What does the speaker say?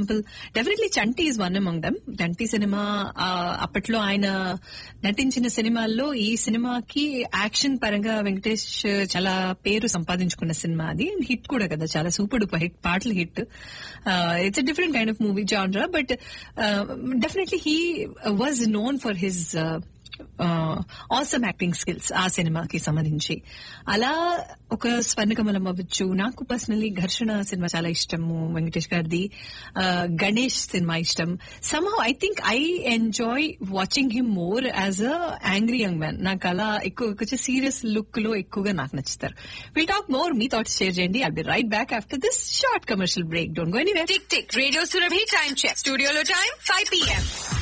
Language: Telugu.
example definitely Chanti is one among them Chanti cinema ఆ, అప్పట్లో ఆయన నటించిన సినిమాల్లో ఈ సినిమాకి యాక్షన్ పరంగా వెంకటేష్ చాలా పేరు సంపాదించుకున్న సినిమా అది హిట్ కూడా కదా చాలా సూపర్ డూపర్ హిట్ పాటలు hit it's a different kind of movie genre but definitely he was known for his awesome acting skills ఆ సినిమాకి సంబంధించి అలా ఒక స్వర్ణకమలం అవ్వచ్చు నాకు పర్సనలీ ఘర్షణ సినిమా చాలా ఇష్టము వెంకటేష్ గారిది గణేష్ సినిమా ఇష్టం somehow I think I enjoy watching him more as a angry young man నాకు అలా ఎక్కువ కొంచెం సీరియస్ లుక్ లో ఎక్కువగా నాకు నచ్చుతారు విల్ టాక్ మోర్ మీ థాట్స్ షేర్ చేయండి I'll be right back after this short commercial break don't go anywhere tick tick radio Surabhi time check స్టూడియోలో టైం ఫైవ్ పిఎం